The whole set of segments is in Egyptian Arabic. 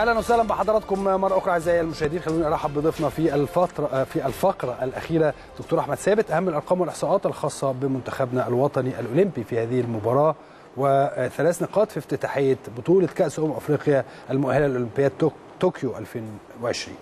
اهلا وسهلا بحضراتكم مره اخرى اعزائي المشاهدين خلوني ارحب بضيفنا في الفتره في الفقره الاخيره دكتور احمد ثابت اهم الارقام والاحصاءات الخاصه بمنتخبنا الوطني الاولمبي في هذه المباراه وثلاث نقاط في افتتاحيه بطوله كاس امم افريقيا المؤهله لاولمبياد طوكيو 2020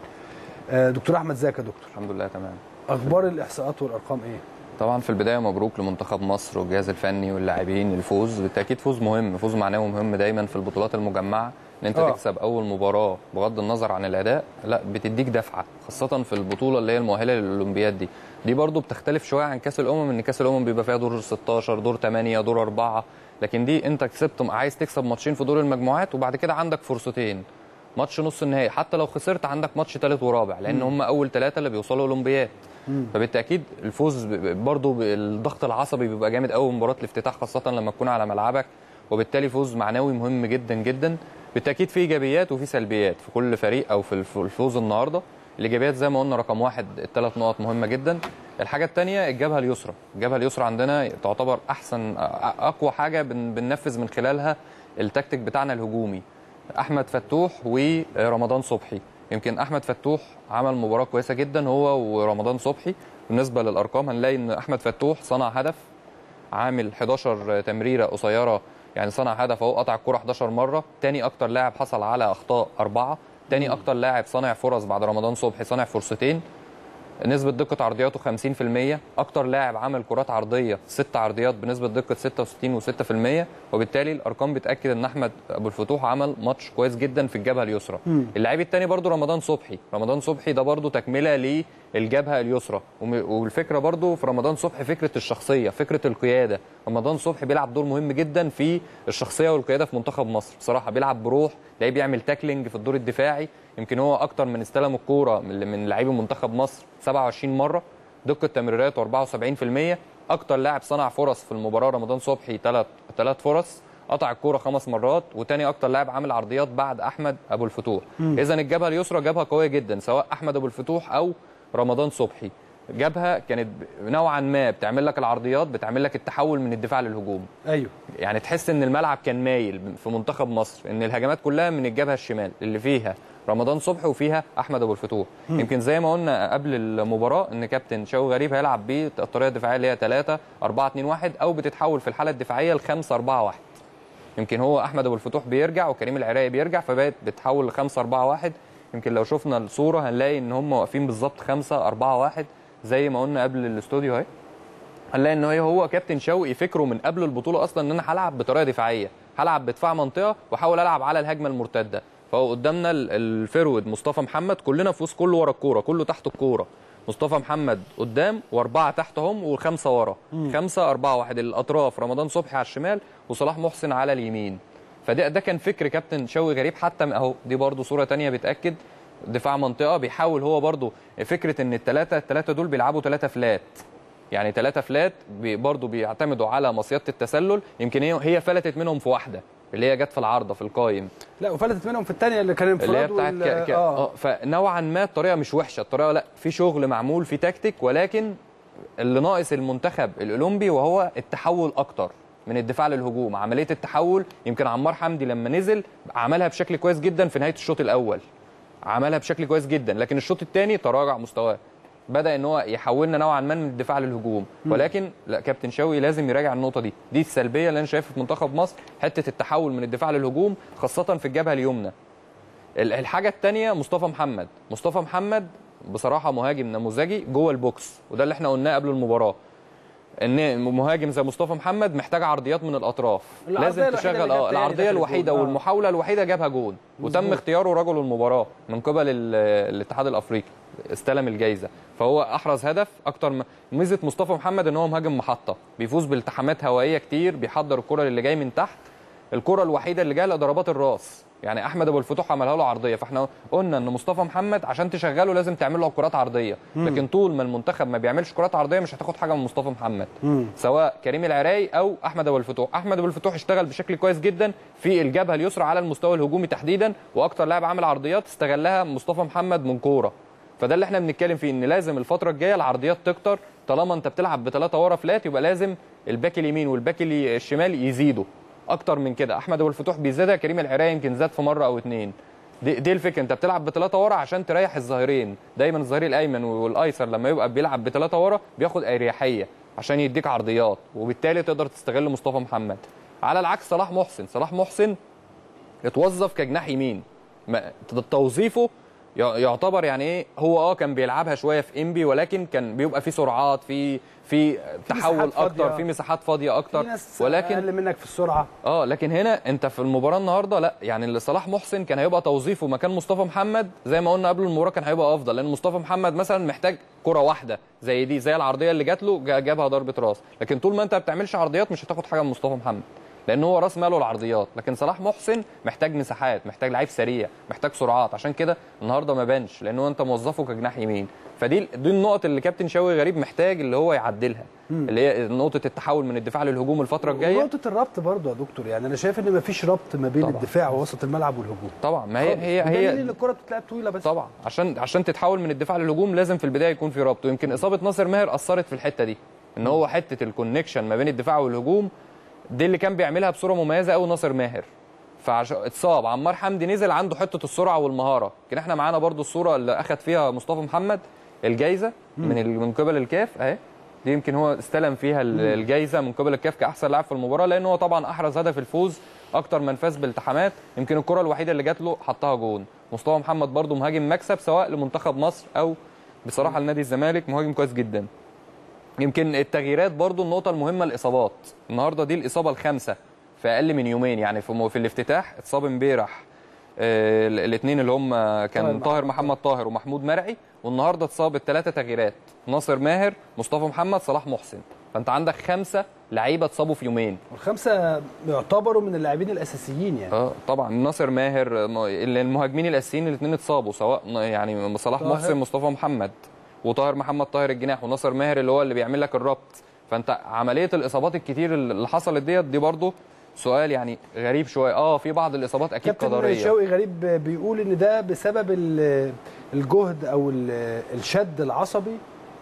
دكتور احمد ازيك يا دكتور الحمد لله تمام اخبار الاحصاءات والارقام ايه طبعا في البدايه مبروك لمنتخب مصر والجهاز الفني واللاعبين الفوز بالتاكيد فوز مهم فوز معنوي مهم دايما في البطولات المجمعه ان انت آه. تكسب اول مباراه بغض النظر عن الاداء لا بتديك دفعه خاصه في البطوله اللي هي المؤهله للاولمبياد دي دي برضو بتختلف شويه عن كاس الامم ان كاس الامم بيبقى فيها دور 16 دور 8 دور 4 لكن دي انت كسبت عايز تكسب ماتشين في دور المجموعات وبعد كده عندك فرصتين ماتش نص النهائي حتى لو خسرت عندك ماتش ثالث ورابع لان هم اول ثلاثه اللي بيوصلوا اولمبياد فبالتاكيد الفوز برضه الضغط العصبي بيبقى جامد قوي مباراه الافتتاح خاصه لما تكون على ملعبك وبالتالي فوز معنوي مهم جدا جدا بالتاكيد في ايجابيات وفي سلبيات في كل فريق او في الف- الفوز النهارده الايجابيات زي ما قلنا رقم واحد الثلاث نقط مهمه جدا الحاجه الثانيه الجبهه اليسرى الجبهه اليسرى عندنا تعتبر احسن أ- اقوى حاجه بن- بننفذ من خلالها التكتيك بتاعنا الهجومي احمد فتوح ورمضان صبحي يمكن احمد فتوح عمل مباراه كويسه جدا هو ورمضان صبحي بالنسبه للارقام هنلاقي ان احمد فتوح صنع هدف عامل 11 تمريره قصيره يعني صنع هدف اهو قطع الكره 11 مره تاني اكتر لاعب حصل على اخطاء اربعه تاني اكتر لاعب صانع فرص بعد رمضان صبحي صانع فرصتين نسبة دقة عرضياته 50% أكتر لاعب عمل كرات عرضية ست عرضيات بنسبة دقة 66 و6% وبالتالي الأرقام بتأكد إن أحمد أبو الفتوح عمل ماتش كويس جدا في الجبهة اليسرى. اللاعب الثاني برضو رمضان صبحي، رمضان صبحي ده برضو تكملة للجبهة اليسرى وم- والفكرة برضو في رمضان صبحي فكرة الشخصية، فكرة القيادة. رمضان صبحي بيلعب دور مهم جدا في الشخصية والقيادة في منتخب مصر، بصراحة بيلعب بروح، تلاقيه بيعمل تاكلينج في الدور الدفاعي، يمكن هو أكتر من استلم الكورة من من لاعبي منتخب مصر 27 مره دقه تمريراته 74% اكتر لاعب صنع فرص في المباراه رمضان صبحي ثلاث ثلاث فرص قطع الكوره خمس مرات وتاني اكتر لاعب عامل عرضيات بعد احمد ابو الفتوح اذا الجبهه اليسرى جبهه قويه جدا سواء احمد ابو الفتوح او رمضان صبحي جبهه كانت نوعا ما بتعمل لك العرضيات بتعمل لك التحول من الدفاع للهجوم ايوه يعني تحس ان الملعب كان مايل في منتخب مصر ان الهجمات كلها من الجبهه الشمال اللي فيها رمضان صبحي وفيها احمد ابو الفتوح يمكن زي ما قلنا قبل المباراه ان كابتن شوقي غريب هيلعب بالطريقه الدفاعيه اللي هي 3 4 2 1 او بتتحول في الحاله الدفاعيه ل 5 4 1 يمكن هو احمد ابو الفتوح بيرجع وكريم العراقي بيرجع فبقت بتتحول ل 5 4 1 يمكن لو شفنا الصوره هنلاقي ان هم واقفين بالظبط 5 4 1 زي ما قلنا قبل الاستوديو اهي هنلاقي ان هو هو كابتن شوقي فكره من قبل البطوله اصلا ان انا هلعب بطريقه دفاعيه هلعب بدفاع منطقه واحاول العب على الهجمه المرتده فهو قدامنا ال- الفيرود مصطفى محمد كلنا في وسط كله ورا الكوره كله تحت الكوره مصطفى محمد قدام واربعه تحتهم وخمسه ورا خمسه اربعه واحد الاطراف رمضان صبحي على الشمال وصلاح محسن على اليمين فده ده كان فكر كابتن شوقي غريب حتى م- اهو دي برضو صوره تانية بتاكد دفاع منطقه بيحاول هو برضو فكره ان الثلاثه الثلاثه دول بيلعبوا ثلاثه فلات يعني ثلاثة فلات بي برضو بيعتمدوا على مصيدة التسلل يمكن هي هي فلتت منهم في واحدة اللي هي جت في العارضة في القايم لا وفلتت منهم في الثانيه اللي كان اللي هي انفراد بتاعت وال- ك... ك... اه فنوعا ما الطريقة مش وحشة الطريقة لا في شغل معمول في تكتيك ولكن اللي ناقص المنتخب الأولمبي وهو التحول أكتر من الدفاع للهجوم عملية التحول يمكن عمار حمدي لما نزل عملها بشكل كويس جدا في نهاية الشوط الأول عملها بشكل كويس جدا لكن الشوط الثاني تراجع مستواه بدا ان هو يحولنا نوعا ما من الدفاع للهجوم ولكن لا كابتن شوقي لازم يراجع النقطه دي دي السلبيه اللي انا شايفها في منتخب مصر حته التحول من الدفاع للهجوم خاصه في الجبهه اليمنى ال- الحاجه الثانيه مصطفى محمد مصطفى محمد بصراحه مهاجم نموذجي جوه البوكس وده اللي احنا قلناه قبل المباراه ان مهاجم زي مصطفى محمد محتاج عرضيات من الاطراف العرضية لازم الوحيدة تشغل اللي جت اه تاني العرضيه داخل الوحيده الجون. آه. والمحاوله الوحيده جابها جون وتم مظبوط. اختياره رجل المباراه من قبل ال- الاتحاد الافريقي استلم الجائزه فهو احرز هدف اكتر م- ميزه مصطفى محمد ان هو مهاجم محطه بيفوز بالتحامات هوائيه كتير بيحضر الكره اللي جاي من تحت الكره الوحيده اللي جايه لها ضربات الراس يعني احمد ابو الفتوح عملها له عرضيه فاحنا قلنا ان مصطفى محمد عشان تشغله لازم تعمل له كرات عرضيه لكن طول ما المنتخب ما بيعملش كرات عرضيه مش هتاخد حاجه من مصطفى محمد سواء كريم العراقي او احمد ابو الفتوح احمد ابو الفتوح اشتغل بشكل كويس جدا في الجبهه اليسرى على المستوى الهجومي تحديدا واكتر لاعب عامل عرضيات استغلها مصطفى محمد من كوره فده اللي احنا بنتكلم فيه ان لازم الفتره الجايه العرضيات تكتر طالما انت بتلعب بثلاثه ورا فلات يبقى لازم الباك اليمين والباك الي- الشمال يزيدوا اكتر من كده احمد ابو الفتوح بيزيدها كريم العراقي يمكن زاد في مره او اتنين دي, دي الفكره انت بتلعب بثلاثه ورا عشان تريح الظهيرين دايما الظهير الايمن والايسر لما يبقى بيلعب بثلاثه ورا بياخد اريحيه عشان يديك عرضيات وبالتالي تقدر تستغل مصطفى محمد على العكس صلاح محسن صلاح محسن اتوظف كجناح يمين ما- توظيفه ي- يعتبر يعني ايه هو اه كان بيلعبها شويه في انبي ولكن كان بيبقى في سرعات في في تحول مساحات اكتر فاضية. في مساحات فاضيه اكتر في ناس ولكن اقل منك في السرعه اه لكن هنا انت في المباراه النهارده لا يعني اللي صلاح محسن كان هيبقى توظيفه مكان مصطفى محمد زي ما قلنا قبل المباراه كان هيبقى افضل لان مصطفى محمد مثلا محتاج كره واحده زي دي زي العرضيه اللي جات له جا- جابها ضربه راس لكن طول ما انت ما بتعملش عرضيات مش هتاخد حاجه من مصطفى محمد لان هو راس ماله العرضيات لكن صلاح محسن محتاج مساحات محتاج لعيب سريع محتاج سرعات عشان كده النهارده ما بانش لان هو انت موظفه كجناح يمين فدي دي النقط اللي كابتن شوقي غريب محتاج اللي هو يعدلها اللي هي نقطه التحول من الدفاع للهجوم الفتره الجايه نقطه الربط برضو يا دكتور يعني انا شايف ان مفيش ربط ما بين طبعا. الدفاع ووسط الملعب والهجوم طبعا ما هي هي بدليل هي ان الكره بتتلعب طويله بس طبعا عشان عشان تتحول من الدفاع للهجوم لازم في البدايه يكون في ربط ويمكن اصابه ناصر ماهر اثرت في الحته دي ان هو حته الكونكشن ما بين الدفاع والهجوم دي اللي كان بيعملها بصوره مميزه قوي ناصر ماهر فعشان اتصاب عمار حمدي نزل عنده حته السرعه والمهاره لكن احنا معانا برضو الصوره اللي اخذ فيها مصطفى محمد الجايزه من ال- من قبل الكاف اهي دي يمكن هو استلم فيها ال- الجايزه من قبل الكاف كاحسن لاعب في المباراه لان هو طبعا احرز هدف الفوز اكتر من فاز بالتحامات يمكن الكره الوحيده اللي جات له حطها جون مصطفى محمد برضو مهاجم مكسب سواء لمنتخب مصر او بصراحه لنادي الزمالك مهاجم كويس جدا يمكن التغييرات برضو النقطة المهمة الإصابات النهاردة دي الإصابة الخامسة في أقل من يومين يعني في, في الافتتاح اتصاب امبارح الاثنين اللي هم كان طاهر طاهر محمد طاهر ومحمود مرعي والنهارده اتصاب الثلاثة تغييرات ناصر ماهر مصطفى محمد صلاح محسن فأنت عندك خمسة لعيبة اتصابوا في يومين والخمسه يعتبروا من اللاعبين الاساسيين يعني اه طبعا ناصر ماهر م- المهاجمين الاساسيين الاثنين اتصابوا سواء ن- يعني صلاح طاهر. محسن مصطفى محمد وطاهر محمد طاهر الجناح وناصر ماهر اللي هو اللي بيعمل لك الربط فانت عمليه الاصابات الكتير اللي حصلت ديت دي برضو سؤال يعني غريب شويه اه في بعض الاصابات اكيد كابتن قدريه شوقي غريب بيقول ان ده بسبب ال- الجهد او ال- الشد العصبي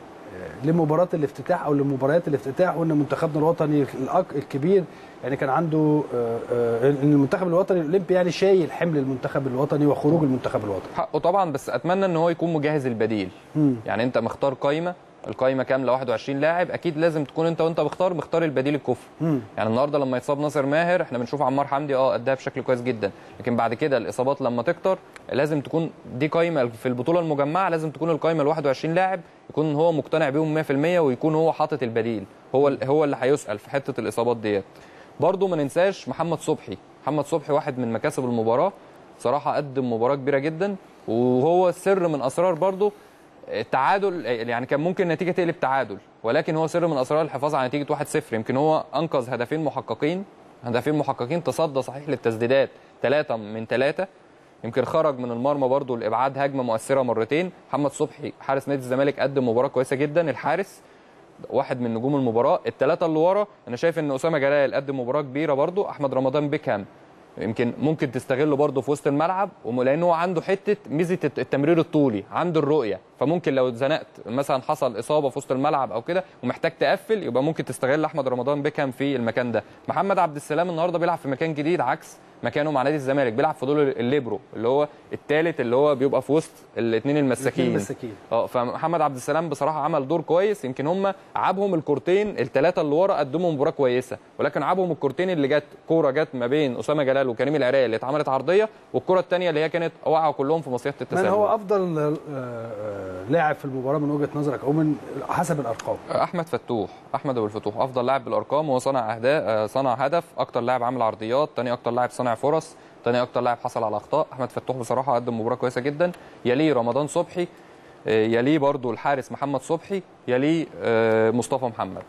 لمباراه الافتتاح او لمباريات الافتتاح وان منتخبنا الوطني الأك- الكبير يعني كان عنده آه، آه، ان المنتخب الوطني الاولمبي يعني شايل حمل المنتخب الوطني وخروج المنتخب الوطني حقه طبعا بس اتمنى ان هو يكون مجهز البديل مم. يعني انت مختار قايمه القايمه كامله 21 لاعب اكيد لازم تكون انت وانت مختار مختار البديل الكفء مم. يعني النهارده لما يتصاب ناصر ماهر احنا بنشوف عمار حمدي اه اداها بشكل كويس جدا لكن بعد كده الاصابات لما تكتر لازم تكون دي قايمه في البطوله المجمعه لازم تكون القايمه ال 21 لاعب يكون هو مقتنع بيهم 100% ويكون هو حاطط البديل هو ال- هو اللي هيسال في حته الاصابات ديت برضه ما ننساش محمد صبحي محمد صبحي واحد من مكاسب المباراه صراحه قدم مباراه كبيره جدا وهو سر من اسرار برضه التعادل يعني كان ممكن النتيجه تقلب تعادل ولكن هو سر من اسرار الحفاظ على نتيجه 1-0 يمكن هو انقذ هدفين محققين هدفين محققين تصدى صحيح للتسديدات ثلاثه من ثلاثه يمكن خرج من المرمى برضو لابعاد هجمه مؤثره مرتين محمد صبحي حارس نادي الزمالك قدم مباراه كويسه جدا الحارس واحد من نجوم المباراه الثلاثه اللي ورا انا شايف ان اسامه جلال قدم مباراه كبيره برضو احمد رمضان بيكهام يمكن ممكن تستغله برضه في وسط الملعب وم- لان هو عنده حته ميزه الت- التمرير الطولي عنده الرؤيه فممكن لو اتزنقت مثلا حصل اصابه في وسط الملعب او كده ومحتاج تقفل يبقى ممكن تستغل احمد رمضان بيكهام في المكان ده محمد عبد السلام النهارده بيلعب في مكان جديد عكس مكانه مع نادي الزمالك بيلعب في دور الليبرو اللي هو الثالث اللي هو بيبقى في وسط الاثنين المساكين مساكين اه فمحمد عبد السلام بصراحه عمل دور كويس يمكن هم عابهم الكورتين الثلاثه اللي ورا قدموا مباراه كويسه ولكن عابهم الكورتين اللي جت كوره جت ما بين اسامه جلال وكريم العراقي اللي اتعملت عرضيه والكره الثانيه اللي هي كانت وقعوا كلهم في مصيده من التسلل هو افضل آه، آه، لاعب في المباراه من وجهه نظرك او من حسب الارقام احمد فتوح احمد ابو الفتوح افضل لاعب بالارقام وهو صنع اهداف صنع هدف اكتر لاعب عامل عرضيات تاني اكتر لاعب صنع فرص تاني اكتر لاعب حصل على اخطاء احمد فتوح بصراحه قدم مباراه كويسه جدا يليه رمضان صبحي آه، يليه برضو الحارس محمد صبحي يليه آه، مصطفى محمد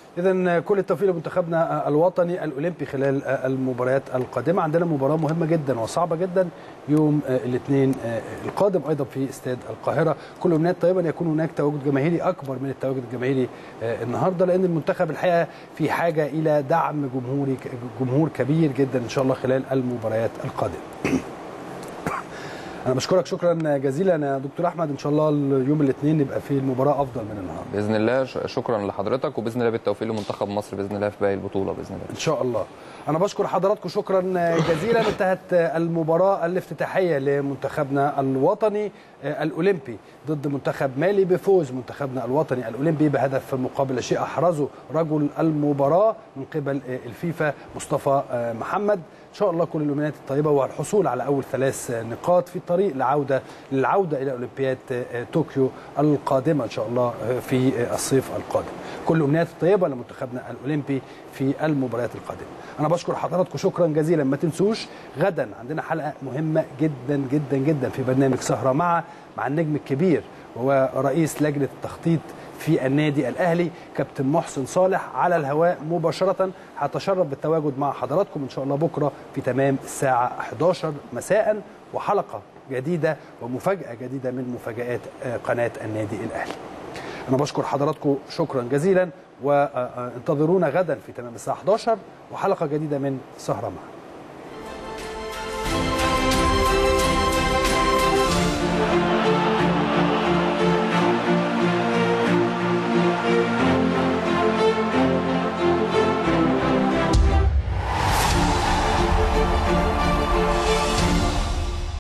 اذا كل التوفيق لمنتخبنا الوطني الاولمبي خلال المباريات القادمه عندنا مباراه مهمه جدا وصعبه جدا يوم الاثنين القادم ايضا في استاد القاهره كل امنيات طيبه ان يكون هناك تواجد جماهيري اكبر من التواجد الجماهيري النهارده لان المنتخب الحقيقه في حاجه الى دعم جمهوري جمهور كبير جدا ان شاء الله خلال المباريات القادمه انا بشكرك شكرا جزيلا يا دكتور احمد ان شاء الله اليوم الاثنين يبقى فيه المباراه افضل من النهارده باذن الله ش- شكرا لحضرتك وباذن الله بالتوفيق لمنتخب مصر باذن الله في باقي البطوله باذن الله ان شاء الله انا بشكر حضراتكم شكرا جزيلا انتهت المباراه الافتتاحيه لمنتخبنا الوطني الاولمبي ضد منتخب مالي بفوز منتخبنا الوطني الاولمبي بهدف مقابل لا شيء احرزه رجل المباراه من قبل الفيفا مصطفى محمد ان شاء الله كل الامنيات الطيبه والحصول على اول ثلاث نقاط في الطريق لعوده للعوده الى اولمبياد طوكيو القادمه ان شاء الله في الصيف القادم كل الامنيات الطيبه لمنتخبنا الاولمبي في المباريات القادمه انا بشكر حضراتكم شكرا جزيلا ما تنسوش غدا عندنا حلقه مهمه جدا جدا جدا في برنامج سهره مع مع النجم الكبير وهو رئيس لجنه التخطيط في النادي الاهلي كابتن محسن صالح على الهواء مباشره هتشرف بالتواجد مع حضراتكم ان شاء الله بكره في تمام الساعه 11 مساء وحلقه جديده ومفاجاه جديده من مفاجات قناه النادي الاهلي انا بشكر حضراتكم شكرا جزيلا وانتظرونا غدا في تمام الساعه 11 وحلقه جديده من سهره معنا